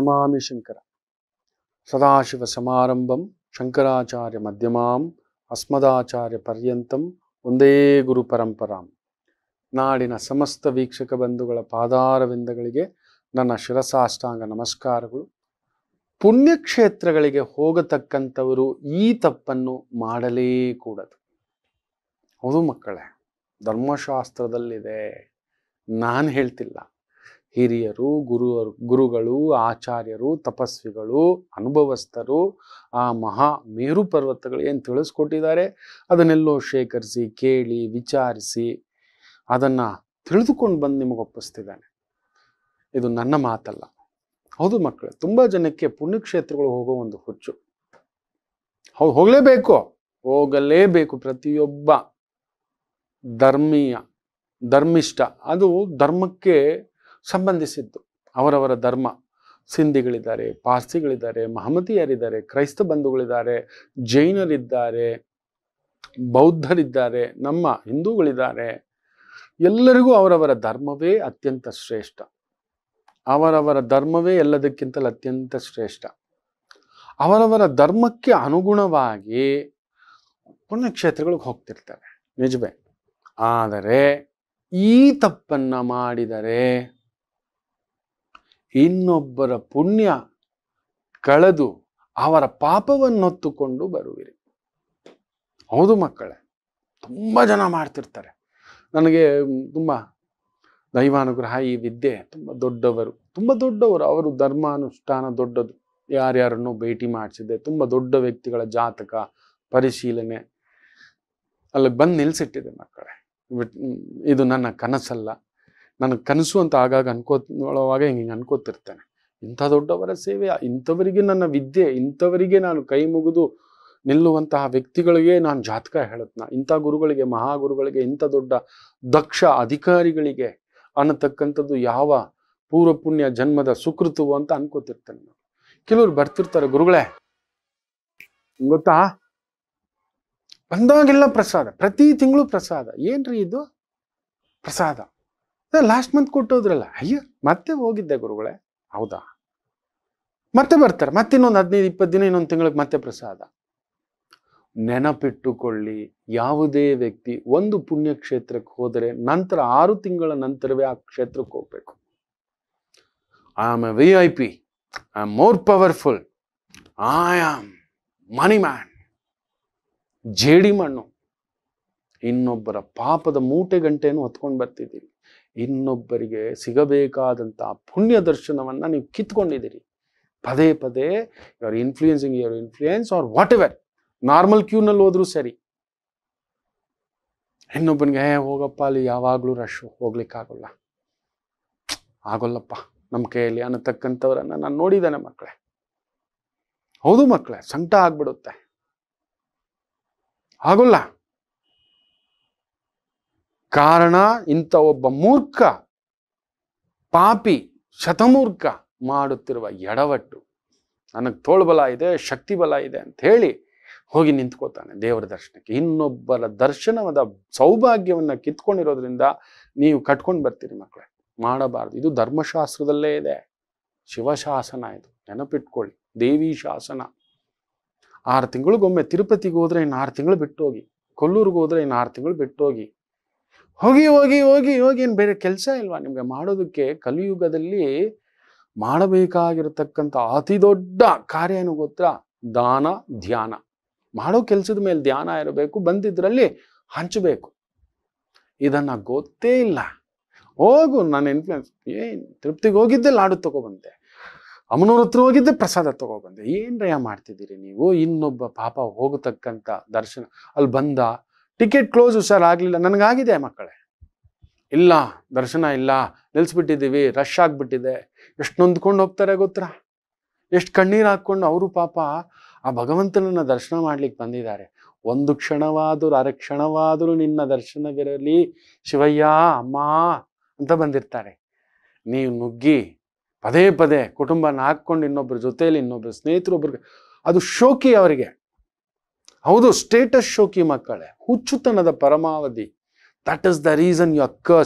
ಪ್ರಣಮಾಮಿ ಶಂಕರ ಸದಾಶಿವ ಸಮಾರಂಭಂ ಶಂಕರಾಚಾರ್ಯ ಮಧ್ಯಮಾಂ ಅಸ್ಮದಾಚಾರ್ಯ ಪರ್ಯಂತಂ ಒಂದೇ ಗುರು ಪರಂಪರಾಂ ನಾಡಿನ ಸಮಸ್ತ ವೀಕ್ಷಕ ಬಂಧುಗಳ ಪಾದಾರವಿಂದಗಳಿಗೆ ನನ್ನ ಶಿರಸಾಷ್ಟಾಂಗ ನಮಸ್ಕಾರಗಳು ಪುಣ್ಯಕ್ಷೇತ್ರಗಳಿಗೆ ಹೋಗತಕ್ಕಂಥವರು ಈ ತಪ್ಪನ್ನು ಮಾಡಲೇ ಕೂಡದು ಹೌದು ಮಕ್ಕಳೇ ಧರ್ಮಶಾಸ್ತ್ರದಲ್ಲಿದೆ ನಾನು ಹೇಳ್ತಿಲ್ಲ ಹಿರಿಯರು ಗುರು ಗುರುಗಳು ಆಚಾರ್ಯರು ತಪಸ್ವಿಗಳು ಅನುಭವಸ್ಥರು ಆ ಮಹಾ ಮೇರು ಪರ್ವತಗಳು ಏನು ತಿಳಿಸ್ಕೊಟ್ಟಿದ್ದಾರೆ ಅದನ್ನೆಲ್ಲೋ ಶೇಖರಿಸಿ ಕೇಳಿ ವಿಚಾರಿಸಿ ಅದನ್ನು ತಿಳಿದುಕೊಂಡು ಬಂದು ನಿಮಗೆ ಒಪ್ಪಿಸ್ತಿದ್ದಾನೆ ಇದು ನನ್ನ ಮಾತಲ್ಲ ಹೌದು ಮಕ್ಕಳು ತುಂಬ ಜನಕ್ಕೆ ಪುಣ್ಯಕ್ಷೇತ್ರಗಳು ಹೋಗೋ ಒಂದು ಹುಚ್ಚು ಹೌದು ಹೋಗಲೇಬೇಕು ಹೋಗಲೇಬೇಕು ಪ್ರತಿಯೊಬ್ಬ ಧರ್ಮೀಯ ಧರ್ಮಿಷ್ಠ ಅದು ಧರ್ಮಕ್ಕೆ ಸಂಬಂಧಿಸಿದ್ದು ಅವರವರ ಧರ್ಮ ಸಿಂಧಿಗಳಿದ್ದಾರೆ ಪಾರ್ಸಿಗಳಿದ್ದಾರೆ ಮಹಮ್ಮದಿಯರಿದ್ದಾರೆ ಕ್ರೈಸ್ತ ಬಂಧುಗಳಿದ್ದಾರೆ ಜೈನರಿದ್ದಾರೆ ಬೌದ್ಧರಿದ್ದಾರೆ ನಮ್ಮ ಹಿಂದೂಗಳಿದ್ದಾರೆ ಎಲ್ಲರಿಗೂ ಅವರವರ ಧರ್ಮವೇ ಅತ್ಯಂತ ಶ್ರೇಷ್ಠ ಅವರವರ ಧರ್ಮವೇ ಎಲ್ಲದಕ್ಕಿಂತಲೂ ಅತ್ಯಂತ ಶ್ರೇಷ್ಠ ಅವರವರ ಧರ್ಮಕ್ಕೆ ಅನುಗುಣವಾಗಿ ಪುಣ್ಯಕ್ಷೇತ್ರಗಳಿಗೆ ಹೋಗ್ತಿರ್ತಾರೆ ನಿಜವೇ ಆದರೆ ಈ ತಪ್ಪನ್ನ ಮಾಡಿದರೆ ಇನ್ನೊಬ್ಬರ ಪುಣ್ಯ ಕಳೆದು ಅವರ ಪಾಪವನ್ನೊತ್ತುಕೊಂಡು ಬರುವಿರಿ ಹೌದು ಮಕ್ಕಳೇ ತುಂಬ ಜನ ಮಾಡ್ತಿರ್ತಾರೆ ನನಗೆ ತುಂಬ ದೈವಾನುಗ್ರಹ ಈ ವಿದ್ಯೆ ತುಂಬ ದೊಡ್ಡವರು ತುಂಬ ದೊಡ್ಡವರು ಅವರು ಧರ್ಮಾನುಷ್ಠಾನ ದೊಡ್ಡದು ಯಾರ್ಯಾರನ್ನು ಭೇಟಿ ಮಾಡಿಸಿದೆ ತುಂಬ ದೊಡ್ಡ ವ್ಯಕ್ತಿಗಳ ಜಾತಕ ಪರಿಶೀಲನೆ ಅಲ್ಲಿ ಬಂದು ನಿಲ್ಸಿಟ್ಟಿದೆ ಮಕ್ಕಳೇ ಬಿಟ್- ಇದು ನನ್ನ ಕನಸಲ್ಲ ನನ್ನ ಕನಸು ಅಂತ ಆಗಾಗ ಅನ್ಕೋವಾಗ ಹಿಂಗೆ ಹಿಂಗೆ ಅನ್ಕೋತಿರ್ತೇನೆ ಇಂಥ ದೊಡ್ಡವರ ಸೇವೆ ಇಂಥವರಿಗೆ ನನ್ನ ವಿದ್ಯೆ ಇಂಥವರಿಗೆ ನಾನು ಕೈ ಮುಗಿದು ನಿಲ್ಲುವಂತಹ ವ್ಯಕ್ತಿಗಳಿಗೆ ನಾನು ಜಾತಕ ಹೇಳತ್ನ ಇಂಥ ಗುರುಗಳಿಗೆ ಮಹಾಗುರುಗಳಿಗೆ ಇಂಥ ದೊಡ್ಡ ದಕ್ಷ ಅಧಿಕಾರಿಗಳಿಗೆ ಅನ್ನತಕ್ಕಂಥದ್ದು ಯಾವ ಪೂರ್ವ ಪುಣ್ಯ ಜನ್ಮದ ಸುಕೃತವು ಅಂತ ಅನ್ಕೋತಿರ್ತೇನೆ ನಾನು ಕೆಲವ್ರು ಬರ್ತಿರ್ತಾರೆ ಗುರುಗಳೇ ಗೊತ್ತಾ ಬಂದಾಗೆಲ್ಲ ಪ್ರಸಾದ ಪ್ರತಿ ತಿಂಗಳು ಪ್ರಸಾದ ಏನ್ರಿ ಇದು ಪ್ರಸಾದ ಲಾಸ್ಟ್ ಮಂತ್ ಕೊಟ್ಟೋದ್ರಲ್ಲ ಅಯ್ಯ ಮತ್ತೆ ಹೋಗಿದ್ದೆ ಗುರುಗಳೇ ಹೌದಾ ಮತ್ತೆ ಬರ್ತಾರೆ ಮತ್ತೆ ಇನ್ನೊಂದು ಹದಿನೈದು ಇಪ್ಪತ್ತು ದಿನ ಇನ್ನೊಂದು ತಿಂಗಳಿಗೆ ಮತ್ತೆ ಪ್ರಸಾದ ನೆನಪಿಟ್ಟುಕೊಳ್ಳಿ ಯಾವುದೇ ವ್ಯಕ್ತಿ ಒಂದು ಪುಣ್ಯಕ್ಷೇತ್ರಕ್ಕೆ ಹೋದರೆ ನಂತರ ಆರು ತಿಂಗಳ ನಂತರವೇ ಆ ಕ್ಷೇತ್ರಕ್ಕೆ ಹೋಗ್ಬೇಕು I am a V I P I am more powerful I am money man ಜೇಡಿ ಮಣ್ಣು ಇನ್ನೊಬ್ಬರ ಪಾಪದ ಮೂಟೆ ಗಂಟೆಯನ್ನು ಹೊತ್ಕೊಂಡು ಬರ್ತಿದ್ದೀರಿ ಇನ್ನೊಬ್ಬರಿಗೆ ಸಿಗಬೇಕಾದಂಥ ಪುಣ್ಯ ದರ್ಶನವನ್ನ ನೀವು ಕಿತ್ಕೊಂಡಿದ್ದೀರಿ ಪದೇ ಪದೇ your influencing your influence or whatever normal ಕ್ಯೂನಲ್ಲಿ ಹೋದ್ರೂ ಸರಿ ಇನ್ನೊಬ್ಬನಿಗೆ "ಏ, ಹೋಗಪ್ಪ ಅಲ್ಲಿ ಯಾವಾಗಲೂ ರಶ್ ಹೋಗ್ಲಿಕ್ಕಾಗಲ್ಲ ಆಗೋಲ್ಲಪ್ಪ ನಮ್ಮ ಕೈಯಲ್ಲಿ ಅನ್ನತಕ್ಕಂಥವ್ರನ್ನ ನಾನು ನೋಡಿದ್ದೇನೆ ಮಕ್ಕಳೇ ಹೌದು ಮಕ್ಕಳೇ ಸಂಕಟ ಆಗ್ಬಿಡುತ್ತೆ ಆಗೋಲ್ಲ ಕಾರಣ ಇಂಥ ಒಬ್ಬ ಮೂರ್ಖ ಪಾಪಿ ಶತಮೂರ್ಖ ಮಾಡುತ್ತಿರುವ ಎಡವಟ್ಟು ನನಗೆ ತೋಳ್ಬಲ ಇದೆ ಶಕ್ತಿ ಬಲ ಇದೆ ಅಂತ ಹೇಳಿ ಹೋಗಿ ನಿಂತ್ಕೋತಾನೆ ದೇವರ ದರ್ಶನಕ್ಕೆ ಇನ್ನೊಬ್ಬರ ದರ್ಶನದ ಸೌಭಾಗ್ಯವನ್ನ ಕಿತ್ಕೊಂಡಿರೋದ್ರಿಂದ ನೀವು ಕಟ್ಕೊಂಡು ಬರ್ತೀರಿ ಮಕ್ಕಳೇ ಮಾಡಬಾರ್ದು ಇದು ಧರ್ಮಶಾಸ್ತ್ರದಲ್ಲೇ ಇದೆ ಶಿವಶಾಸನ ಇದು ನೆನಪಿಟ್ಕೊಳ್ಳಿ ದೇವಿ ಶಾಸನ ಆರು ತಿಂಗಳಿಗೊಮ್ಮೆ ತಿರುಪತಿಗೆ ಹೋದ್ರೆ ಇನ್ನು ಆರು ತಿಂಗಳು ಬಿಟ್ಟು ಹೋಗಿ ಕೊಲ್ಲೂರಿಗೆ ಹೋದ್ರೆ ಇನ್ನು ಆರು ತಿಂಗಳು ಬಿಟ್ಟು ಹೋಗಿ ಹೋಗಿ ಹೋಗಿ ಹೋಗಿ ಹೋಗಿ ಏನು ಬೇರೆ ಕೆಲಸ ಇಲ್ವಾ ನಿಮಗೆ ಮಾಡೋದಕ್ಕೆ ಕಲಿಯುಗದಲ್ಲಿ ಮಾಡಬೇಕಾಗಿರತಕ್ಕಂಥ ಅತಿ ದೊಡ್ಡ ಕಾರ್ಯ ಏನು ಗೊತ್ತಾ ದಾನ ಧ್ಯಾನ ಮಾಡೋ ಕೆಲಸದ ಮೇಲೆ ಧ್ಯಾನ ಇರಬೇಕು ಬಂದಿದ್ರಲ್ಲಿ ಹಂಚಬೇಕು ಇದನ್ನ ಗೊತ್ತೇ ಇಲ್ಲ ಹೋಗು ನನ್ನ ಇನ್ಫ್ಲುಯೆನ್ಸ್ ಏನ್ ತಿರುಪ್ತಿಗೆ ಹೋಗಿದ್ದೆ ಲಾಡು ತಗೊಬಂದೆ ಅಮ್ಮನವ್ರ ಹತ್ರ ಹೋಗಿದ್ದೆ ಪ್ರಸಾದ ತಗೊಬಂದೆ ಏನ್ರಯ್ಯ ಮಾಡ್ತಿದ್ದೀರಿ ನೀವು ಇನ್ನೊಬ್ಬ ಪಾಪ ಹೋಗತಕ್ಕಂಥ ದರ್ಶನ ಅಲ್ಲಿ ಬಂದ ಟಿಕೆಟ್ ಕ್ಲೋಸ್ ಸರ್ ಆಗಲಿಲ್ಲ ನನಗಾಗಿದೆ ಮಕ್ಕಳೇ ಇಲ್ಲ ದರ್ಶನ ಇಲ್ಲ ನಿಲ್ಲಿಸ್ಬಿಟ್ಟಿದ್ದೀವಿ ರಶ್ ಆಗಿಬಿಟ್ಟಿದೆ ಎಷ್ಟು ನೊಂದ್ಕೊಂಡು ಹೋಗ್ತಾರೆ ಗೊತ್ತಾ ಎಷ್ಟು ಕಣ್ಣೀರು ಹಾಕ್ಕೊಂಡು ಅವರು ಪಾಪ ಆ ಭಗವಂತನನ್ನ ದರ್ಶನ ಮಾಡ್ಲಿಕ್ಕೆ ಬಂದಿದ್ದಾರೆ ಒಂದು ಕ್ಷಣವಾದರೂ ಅರೆ ಕ್ಷಣವಾದರೂ ನಿನ್ನ ದರ್ಶನವಿರಲಿ ಶಿವಯ್ಯ ಅಮ್ಮ ಅಂತ ಬಂದಿರ್ತಾರೆ ನೀವು ನುಗ್ಗಿ ಪದೇ ಪದೇ ಕುಟುಂಬನ ಹಾಕ್ಕೊಂಡು ಇನ್ನೊಬ್ಬರ ಜೊತೆಯಲ್ಲಿ ಇನ್ನೊಬ್ಬರ ಸ್ನೇಹಿತರು ಒಬ್ರಿಗೆ ಅದು ಶೋಕಿ ಅವರಿಗೆ ಹೌದು ಸ್ಟೇಟಸ್ ಶೋಕಿ ಮಕ್ಕಳೇ ಹುಚ್ಚುತನದ ಪರಮಾವಧಿ that is the reason you accursed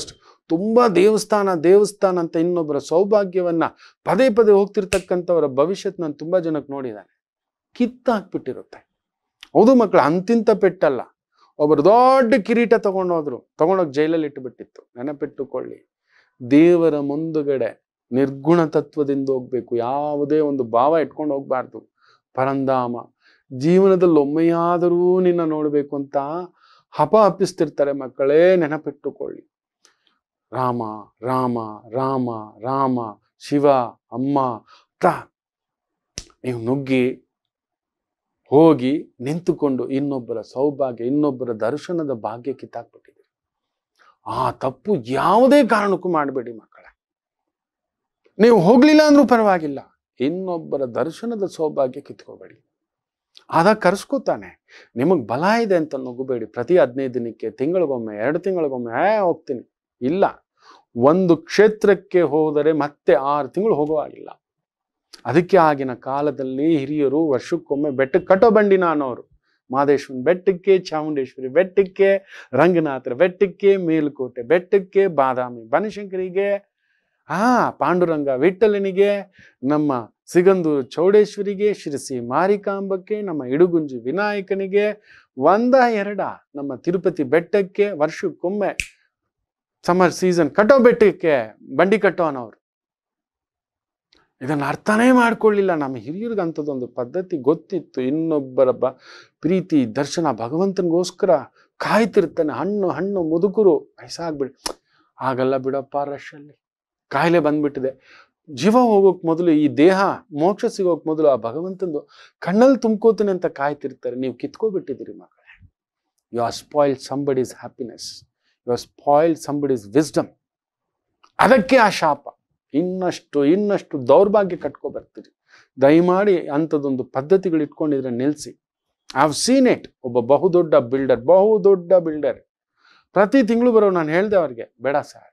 ತುಂಬ ದೇವಸ್ಥಾನ ದೇವಸ್ಥಾನ ಅಂತ ಇನ್ನೊಬ್ಬರ ಸೌಭಾಗ್ಯವನ್ನ ಪದೇ ಪದೇ ಹೋಗ್ತಿರ್ತಕ್ಕಂಥವರ ಭವಿಷ್ಯತ್ ನಾನು ತುಂಬ ಜನಕ್ಕೆ ನೋಡಿದ್ದಾನೆ ಕಿತ್ತಾಕ್ಬಿಟ್ಟಿರುತ್ತೆ ಹೌದು ಮಕ್ಕಳು ಅಂತಿಂತ ಪೆಟ್ಟಲ್ಲ ಒಬ್ಬರು ದೊಡ್ಡ ಕಿರೀಟ ತಗೊಂಡೋದ್ರು ತಗೊಂಡೋಗಿ ಜೈಲಲ್ಲಿ ಇಟ್ಟುಬಿಟ್ಟಿತ್ತು ನೆನಪಿಟ್ಟುಕೊಳ್ಳಿ ದೇವರ ಮುಂದುಗಡೆ ನಿರ್ಗುಣ ತತ್ವದಿಂದ ಹೋಗ್ಬೇಕು ಯಾವುದೇ ಒಂದು ಭಾವ ಇಟ್ಕೊಂಡು ಹೋಗ್ಬಾರ್ದು ಪರಂಧಾಮ ಜೀವನದಲ್ಲಿ ಒಮ್ಮೆಯಾದರೂ ನಿನ್ನ ನೋಡಬೇಕು ಅಂತ ಹಪ ಹಪ್ಪಿಸ್ತಿರ್ತಾರೆ ಮಕ್ಕಳೇ ನೆನಪಿಟ್ಟುಕೊಳ್ಳಿ ರಾಮ ರಾಮ ರಾಮ ರಾಮ ಶಿವ ಅಮ್ಮ ತ ನೀವು ನುಗ್ಗಿ ಹೋಗಿ ನಿಂತುಕೊಂಡು ಇನ್ನೊಬ್ಬರ ಸೌಭಾಗ್ಯ ಇನ್ನೊಬ್ಬರ ದರ್ಶನದ ಭಾಗ್ಯ ಕಿತ್ತಾಕ್ಬಿಟ್ಟಿದ್ದೀರಿ ಆ ತಪ್ಪು ಯಾವುದೇ ಕಾರಣಕ್ಕೂ ಮಾಡಬೇಡಿ ಮಕ್ಕಳೇ ನೀವು ಹೋಗ್ಲಿಲ್ಲ ಅಂದ್ರೂ ಪರವಾಗಿಲ್ಲ ಇನ್ನೊಬ್ಬರ ದರ್ಶನದ ಸೌಭಾಗ್ಯ ಕಿತ್ಕೋಬೇಡಿ ಆದ ಕರ್ಸ್ಕೊತಾನೆ ನಿಮಗೆ ಬಲ ಇದೆ ಅಂತ ನುಗ್ಗಬೇಡಿ ಪ್ರತಿ ಹದಿನೈದು ದಿನಕ್ಕೆ ತಿಂಗಳಿಗೊಮ್ಮೆ ಎರಡು ತಿಂಗಳಿಗೊಮ್ಮೆ ಹೇ ಹೋಗ್ತೀನಿ ಇಲ್ಲ ಒಂದು ಕ್ಷೇತ್ರಕ್ಕೆ ಹೋದರೆ ಮತ್ತೆ ಆರು ತಿಂಗಳು ಹೋಗುವಾಗಿಲ್ಲ ಅದಕ್ಕೆ ಆಗಿನ ಕಾಲದಲ್ಲಿ ಹಿರಿಯರು ವರ್ಷಕ್ಕೊಮ್ಮೆ ಬೆಟ್ಟಕ್ಕೆ ಕಟ್ಟೋ ಬಂಡಿ ಅನ್ನೋರು ಮಾದೇಶ್ವರನ ಬೆಟ್ಟಕ್ಕೆ ಚಾಮುಂಡೇಶ್ವರಿ ಬೆಟ್ಟಕ್ಕೆ ರಂಗನಾಥರ ಬೆಟ್ಟಕ್ಕೆ ಮೇಲುಕೋಟೆ ಬೆಟ್ಟಕ್ಕೆ ಬಾದಾಮಿ ಬನಶಂಕರಿಗೆ ಆ ಪಾಂಡುರಂಗ ವಿಠಲನಿಗೆ ನಮ್ಮ ಸಿಗಂದೂರು ಚೌಡೇಶ್ವರಿಗೆ ಶಿರಸಿ ಮಾರಿಕಾಂಬಕ್ಕೆ ನಮ್ಮ ಇಡುಗುಂಜಿ ವಿನಾಯಕನಿಗೆ ಒಂದ ಎರಡ ನಮ್ಮ ತಿರುಪತಿ ಬೆಟ್ಟಕ್ಕೆ ವರ್ಷಕ್ಕೊಮ್ಮೆ ಸಮ್ಮರ್ ಸೀಸನ್ ಕಟ್ಟೋ ಬೆಟ್ಟಕ್ಕೆ ಬಂಡಿ ಕಟ್ಟೋ ಅನ್ನೋರು ಇದನ್ನ ಅರ್ಥನೇ ಮಾಡ್ಕೊಳ್ಳಿಲ್ಲ ನಮ್ಮ ಹಿರಿಯರಿಗೆ ಅಂಥದ್ದೊಂದು ಪದ್ಧತಿ ಗೊತ್ತಿತ್ತು ಇನ್ನೊಬ್ಬರ ಬ ಪ್ರೀತಿ ದರ್ಶನ ಭಗವಂತನಿಗೋಸ್ಕರ ಕಾಯ್ತಿರ್ತಾನೆ ಹಣ್ಣು ಹಣ್ಣು ಮುದುಕರು ವಯಸ್ಸಾಗ್ಬಿಡಿ ಆಗಲ್ಲ ಬಿಡಪ್ಪ ರಶಲ್ಲಿ ಕಾಯಿಲೆ ಬಂದ್ಬಿಟ್ಟಿದೆ ಜೀವ ಹೋಗೋಕ್ ಮೊದಲು ಈ ದೇಹ ಮೋಕ್ಷ ಸಿಗೋಕ್ ಮೊದಲು ಆ ಭಗವಂತಂದು ಕಣ್ಣಲ್ಲಿ ತುಂಬ್ಕೋತೀನಿ ಅಂತ ಕಾಯ್ತಿರ್ತಾರೆ ನೀವು ಕಿತ್ಕೋಬಿಟ್ಟಿದ್ದೀರಿ ಮಕ್ಕಳೇ you are spoil somebody's happiness you are spoil somebody's wisdom ಅದಕ್ಕೆ ಆ ಶಾಪ ಇನ್ನಷ್ಟು ಇನ್ನಷ್ಟು ದೌರ್ಭಾಗ್ಯ ಕಟ್ಕೊ ಬರ್ತೀರಿ ದಯಮಾಡಿ ಅಂಥದ್ದೊಂದು ಪದ್ಧತಿಗಳು ಇಟ್ಕೊಂಡಿದ್ರೆ ನಿಲ್ಲಿಸಿ ಐ ಹವ್ ಸೀನ್ ಇಟ್ ಒಬ್ಬ ಬಹುದೊಡ್ಡ ಬಿಲ್ಡರ್ ಬಹುದೊಡ್ಡ ಬಿಲ್ಡರ್ ಪ್ರತಿ ತಿಂಗಳು ಬರೋ ನಾನು ಹೇಳ್ದೆ ಅವ್ರಿಗೆ ಬೇಡ ಸರ್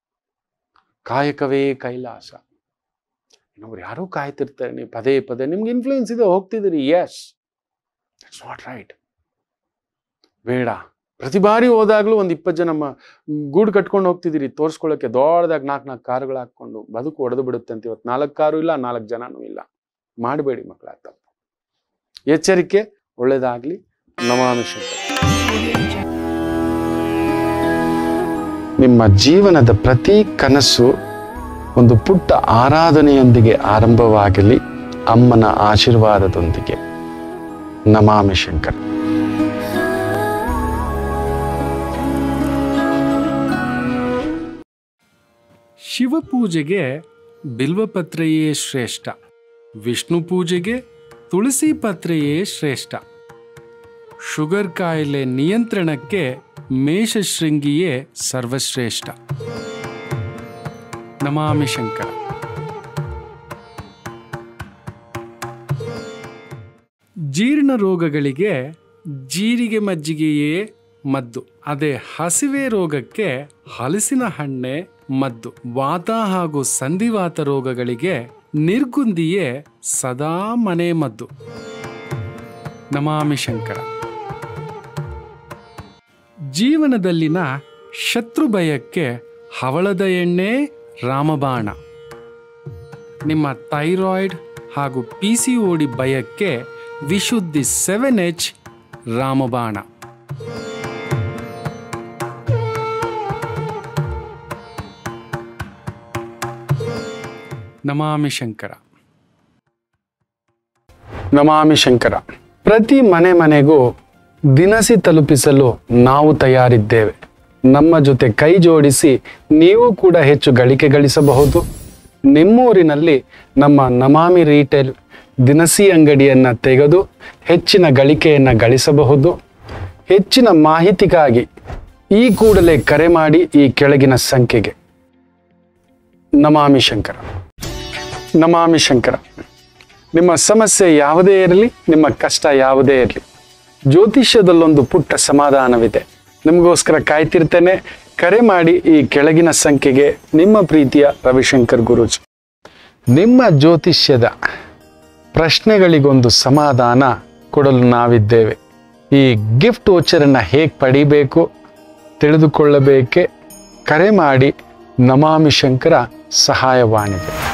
ಕಾಯಕವೇ ಕೈಲಾಸ ಇನ್ನೊಬ್ರು ಯಾರೂ ಕಾಯ್ತಿರ್ತಾರೆ ನೀವು ಪದೇ ಪದೇ ನಿಮ್ಗೆ ಇನ್ಫ್ಲೂಯೆನ್ಸ್ ಇದೆ ಹೋಗ್ತಿದ್ದೀರಿ ಎಸ್ ಇಟ್ಸ್ ನಾಟ್ ರೈಟ್ ಬೇಡ ಪ್ರತಿ ಬಾರಿ ಹೋದಾಗ್ಲೂ ಒಂದು ಇಪ್ಪತ್ತು ಜನ ಮ- ಗೂಡು ಕಟ್ಕೊಂಡು ಹೋಗ್ತಿದ್ದೀರಿ ತೋರಿಸ್ಕೊಳ್ಳೋಕೆ ದೊಡ್ಡದಾಗಿ ನಾಲ್ಕು ನಾಲ್ಕು ಕಾರುಗಳು ಹಾಕ್ಕೊಂಡು ಬದುಕು ಒಡೆದು ಬಿಡುತ್ತೆ ಅಂತ ಇವತ್ತು ನಾಲ್ಕು ಕಾರು ಇಲ್ಲ ನಾಲ್ಕು ಜನನೂ ಇಲ್ಲ ಮಾಡಬೇಡಿ ಮಕ್ಕಳ ತಪ್ಪು ಎಚ್ಚರಿಕೆ ಒಳ್ಳೇದಾಗ್ಲಿ ನಮಾಮಿ ಶಂಕರ ನಿಮ್ಮ ಜೀವನದ ಪ್ರತಿ ಕನಸು ಒಂದು ಪುಟ್ಟ ಆರಾಧನೆಯೊಂದಿಗೆ ಆರಂಭವಾಗಲಿ ಅಮ್ಮನ ಆಶೀರ್ವಾದದೊಂದಿಗೆ ನಮಾಮಿ ಶಂಕರ್ ಶಿವಪೂಜೆಗೆ ಬಿಲ್ವಪತ್ರೆಯೇ ಶ್ರೇಷ್ಠ ವಿಷ್ಣು ಪೂಜೆಗೆ ತುಳಸಿ ಪತ್ರೆಯೇ ಶ್ರೇಷ್ಠ ಶುಗರ್ ಕಾಯಿಲೆ ನಿಯಂತ್ರಣಕ್ಕೆ ಮೇಷಶೃಂಗಿಯೇ ಸರ್ವಶ್ರೇಷ್ಠ ನಮಾಮಿ ಶಂಕರ ಜೀರ್ಣ ರೋಗಗಳಿಗೆ ಜೀರಿಗೆ ಮಜ್ಜಿಗೆಯೇ ಮದ್ದು ಅದೇ ಹಸಿವೆ ರೋಗಕ್ಕೆ ಹಲಸಿನ ಹಣ್ಣೆ ಮದ್ದು ವಾತ ಹಾಗೂ ಸಂಧಿವಾತ ರೋಗಗಳಿಗೆ ನಿರ್ಗುಂದಿಯೇ ಸದಾ ಮನೆ ಮದ್ದು ನಮಾಮಿ ಶಂಕರ ಜೀವನದಲ್ಲಿನ ಶತ್ರು ಭಯಕ್ಕೆ ಹವಳದ ಎಣ್ಣೆ ರಾಮಬಾಣ ನಿಮ್ಮ ಥೈರಾಯ್ಡ್ ಹಾಗೂ ಪಿ ಸಿ ಓಡಿ ಭಯಕ್ಕೆ ವಿಶುದ್ಧಿ ಸೆವೆನ್ ಎಚ್ ರಾಮಬಾಣ ನಮಾಮಿ ಶಂಕರ ನಮಾಮಿ ಶಂಕರ ಪ್ರತಿ ಮನೆ ಮನೆಗೂ ದಿನಸಿ ತಲುಪಿಸಲು ನಾವು ತಯಾರಿದ್ದೇವೆ ನಮ್ಮ ಜೊತೆ ಕೈ ಜೋಡಿಸಿ ನೀವು ಕೂಡ ಹೆಚ್ಚು ಗಳಿಕೆ ಗಳಿಸಬಹುದು ನಿಮ್ಮೂರಿನಲ್ಲಿ ನಮ್ಮ ನಮಾಮಿ ರೀಟೇಲ್ ದಿನಸಿ ಅಂಗಡಿಯನ್ನು ತೆಗೆದು ಹೆಚ್ಚಿನ ಗಳಿಕೆಯನ್ನು ಗಳಿಸಬಹುದು ಹೆಚ್ಚಿನ ಮಾಹಿತಿಗಾಗಿ ಈ ಕೂಡಲೇ ಕರೆ ಮಾಡಿ ಈ ಕೆಳಗಿನ ಸಂಖ್ಯೆಗೆ ನಮಾಮಿ ಶಂಕರ ನಮಾಮಿ ಶಂಕರ ನಿಮ್ಮ ಸಮಸ್ಯೆ ಯಾವುದೇ ಇರಲಿ ನಿಮ್ಮ ಕಷ್ಟ ಯಾವುದೇ ಇರಲಿ ಜ್ಯೋತಿಷ್ಯದಲ್ಲೊಂದು ಪುಟ್ಟ ಸಮಾಧಾನವಿದೆ ನಿಮಗೋಸ್ಕರ ಕಾಯ್ತಿರ್ತೇನೆ ಕರೆ ಮಾಡಿ ಈ ಕೆಳಗಿನ ಸಂಖ್ಯೆಗೆ ನಿಮ್ಮ ಪ್ರೀತಿಯ ರವಿಶಂಕರ್ ಗುರೂಜಿ ನಿಮ್ಮ ಜ್ಯೋತಿಷ್ಯದ ಪ್ರಶ್ನೆಗಳಿಗೊಂದು ಸಮಾಧಾನ ಕೊಡಲು ನಾವಿದ್ದೇವೆ ಈ ಗಿಫ್ಟ್ ವೋಚರನ್ನು ಹೇಗೆ ಪಡಿಬೇಕು ತಿಳಿದುಕೊಳ್ಳಬೇಕೆ ಕರೆ ಮಾಡಿ ನಮಾಮಿ ಶಂಕರ ಸಹಾಯವಾಣಿಗೆ